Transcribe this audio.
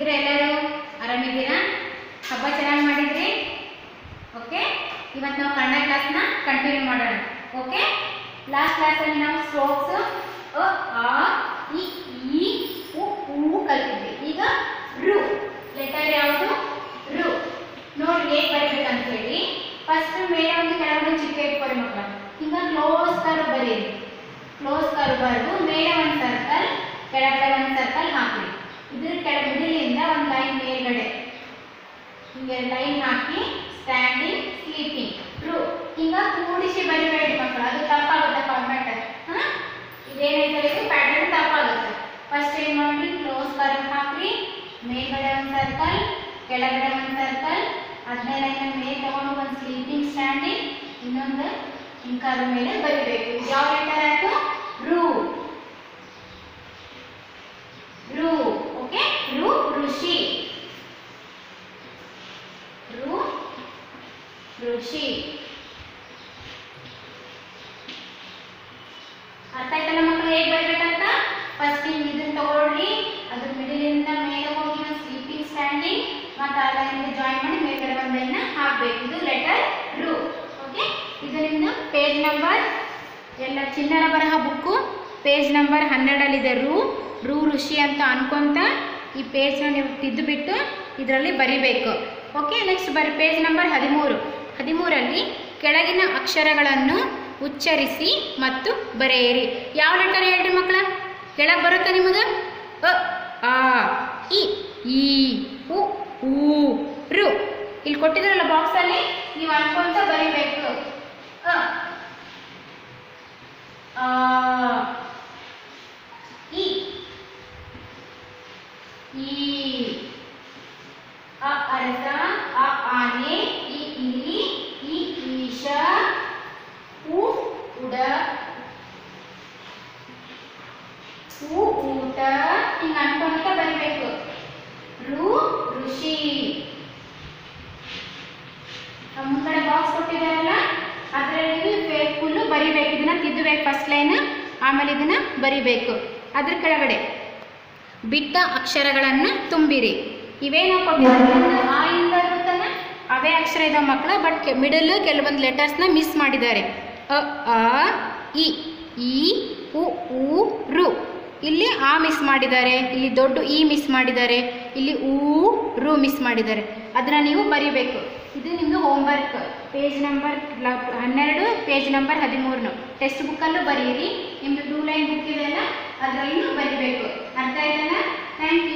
ಹೇಗಿದ್ದೀರಾ ಎಲ್ಲರೂ ಆರಾಮಿದ್ದೀರಾ ಹಬ್ಬ ಚೆನ್ನಾಗಿ ಮಾಡಿದ್ರಿ ಓಕೆ ಇವತ್ತು ನಾವು ಕನ್ನಡ ಕ್ಲಾಸ್ನ ಕಂಟಿನ್ಯೂ ಮಾಡೋಣ ಓಕೆ ಲಾಸ್ಟ್ ಕ್ಲಾಸಲ್ಲಿ ನಾವು ಸ್ಟ್ರೋಕ್ಸ್ ಅ ಆ ಇ ಈ ಉ ಊ ಕಲ್ತಿದ್ವಿ ಈಗ ರು ಲೆಟರ್ ಯಾವುದು ರು ನೋಡಿ ಹೇಗೆ ಬರೀಬೇಕಂತ ಹೇಳಿ ಫಸ್ಟ್ ಮೇಲೆ ಒಂದು ಕೆಳಗಡೆ ಚಿಕ್ಕ ಇಟ್ಕೊಳ್ಳಿ ಮಕ್ಕಳ ಈಗ ಕ್ಲೋಸ್ ಕರು ಬರೀರಿ ಕ್ಲೋಸ್ ಕರು ಬರೆದು ಮೇಲೆ ಒಂದು ಸರ್ಕಲ್ ಕೆಳಗಡೆ ಒಂದು ಸರ್ಕಲ್ ಹಾಕಿ ಇದ್ರ ಕೆಳ ಮಿಡಿಲಿಂದ ಒಂದು ಲೈನ್ ಮೇಲ್ಗಡೆ ಹಿಂಗೆ ಲೈನ್ ಹಾಕಿ ಸ್ಟ್ಯಾಂಡಿಂಗ್ ಸ್ಲೀಪಿಂಗ್ ಟ್ರೂ ಈಗ ಕೂಡಿಸಿ ಬರಿಬೇಡಿ ಮಕ್ಕಳು ಅದು ತಪ್ಪಾಗುತ್ತೆ ಫಾರ್ಮ್ಯಾಟ್ ಹಾಂ ಇದೇನೈತೆ ಇದು ಪ್ಯಾಟರ್ನ್ ತಪ್ಪಾಗುತ್ತೆ ಫಸ್ಟ್ ಏನು ಮಾಡಿ ಕ್ಲೋಸ್ ಕರ್ವ್ ಹಾಕ್ರಿ ಮೇಲ್ಗಡೆ ಒಂದು ಸರ್ಕಲ್ ಕೆಳಗಡೆ ಒಂದು ಸರ್ಕಲ್ ಹದಿನೈದು ಲೈನ್ ಮೇಲೆ ತಗೊಂಡು ಒಂದು ಸ್ಲೀಪಿಂಗ್ ಸ್ಟ್ಯಾಂಡಿಂಗ್ ಇನ್ನೊಂದು ಹಿಂಕಾದ ಮೇಲೆ ಬರಿಬೇಕು ಯಾವ ಲೆಟರ್ ಆಯಿತು ರೂ ರು ಓಕೆ ರು ಋಷಿ ರು ಋಷಿ ಅರ್ಥ ಆಯ್ತಲ್ಲ ಮಕ್ಕಳು ಹೇಗೆ ಬರ್ಬೇಕಂತ ಫಸ್ಟ್ ಹಿಂಗೆ ಇದನ್ನ ತಗೊಳ್ಳಿ ಅದ್ರ ಮಿಡಿಲಿಂದ ಮೇಲೆ ಹೋಗಿ ಒಂದು ಸ್ಲೀಪಿಂಗ್ ಸ್ಟ್ಯಾಂಡಿಂಗ್ ಮತ್ತು ಆ ಲೈನ್ಗೆ ಜಾಯಿನ್ ಮಾಡಿ ಮೇಲ್ಗಡೆ ಒಂದು ಲೈನ್ನ ಹಾಕಬೇಕು ಇದು ಲೆಟರ್ ರು ಓಕೆ ಇದು ನಿಮ್ಮದು ಪೇಜ್ ನಂಬರ್ ಎಲ್ಲ ಚಿನ್ನರ ಬರಹ ಬುಕ್ಕು ಪೇಜ್ ನಂಬರ್ ಹನ್ನೆರಡಲ್ಲಿದೆ ರು ರು ಋಷಿ ಅಂತ ಅನ್ಕೊಂತ ಈ ಪೇಜ್ನ ನೀವು ತಿದ್ದುಬಿಟ್ಟು ಇದರಲ್ಲಿ ಬರಿಬೇಕು ಓಕೆ ನೆಕ್ಸ್ಟ್ ಬರಿ ಪೇಜ್ ನಂಬರ್ ಹದಿಮೂರು ಹದಿಮೂರಲ್ಲಿ ಕೆಳಗಿನ ಅಕ್ಷರಗಳನ್ನು ಉಚ್ಚರಿಸಿ ಮತ್ತು ಬರೆಯಿರಿ ಯಾವ ಲೆಟರ್ ಹೇಳ್ರಿ ಮಕ್ಕಳ ಕೆಳಗೆ ಬರುತ್ತಾ ನಿಮಗೆ ಅ ಆ ಇ ಈ ಉ ಊ ರು ಇಲ್ಲಿ ಕೊಟ್ಟಿದ್ರಲ್ಲ ಬಾಕ್ಸಲ್ಲಿ ನೀವು ಅನ್ಕೊಂತ ಬರಿಬೇಕು ಅ ಆ ಇ ಈ ಅ ಅರಸ ಅ ಆನೆ ಇ ಇಲಿ ಇ ಈಶ ಉ ಉಡ ಉ ಊಟ ಹಿಂಗೆ ಅನ್ಕೊಂತ ಬರಿಬೇಕು ರು ಋಷಿ ಆ ಮುಂದ್ಗಡೆ ಬಾಕ್ಸ್ ಕೊಟ್ಟಿದ್ದಾರಲ್ಲ ಅದರಲ್ಲಿ ಫುಲ್ಲು ಬರಿಬೇಕು ಇದನ್ನ ತಿದ್ದಬೇಕು ಫಸ್ಟ್ ಲೈನ್ ಆಮೇಲೆ ಇದನ್ನ ಬರಿಬೇಕು ಅದ್ರ ಕೆಳಗಡೆ ಬಿಟ್ಟ ಅಕ್ಷರಗಳನ್ನು ತುಂಬಿರಿ ಇವೇನೋ ಕೊಟ್ಟಿದ್ದಾರೆ ಆ ಇಂದ ಇರುತ್ತಲ್ಲ ಅವೇ ಅಕ್ಷರ ಇದಾವೆ ಮಕ್ಕಳ ಬಟ್ ಮಿಡಲ್ ಕೆಲವೊಂದು ಲೆಟರ್ಸ್ನ ಮಿಸ್ ಮಾಡಿದ್ದಾರೆ ಅ ಆ ಇ ಈ ಉ ಊ ರು ಇಲ್ಲಿ ಆ ಮಿಸ್ ಮಾಡಿದ್ದಾರೆ ಇಲ್ಲಿ ದೊಡ್ಡ ಇ ಮಿಸ್ ಮಾಡಿದ್ದಾರೆ ಇಲ್ಲಿ ಊ ರು ಮಿಸ್ ಮಾಡಿದ್ದಾರೆ ಅದನ್ನ ನೀವು ಬರಿಬೇಕು ಇದು ನಿಮ್ಮದು ಹೋಮ್ವರ್ಕ್ ಪೇಜ್ ನಂಬರ್ ಹನ್ನೆರಡು ಪೇಜ್ ನಂಬರ್ ಹದಿಮೂರನು ಟೆಕ್ಸ್ಟ್ ಬುಕ್ಕಲ್ಲೂ ಬರೀರಿ ನಿಮ್ಮದು ಟೂ ಲೈನ್ ಬುಕ್ ಇದೆಯಲ್ಲ ಅದರಲ್ಲೂ ಬರಿಬೇಕು ಅರ್ಥ ಆಯ್ತಲ್ಲ ಥ್ಯಾಂಕ್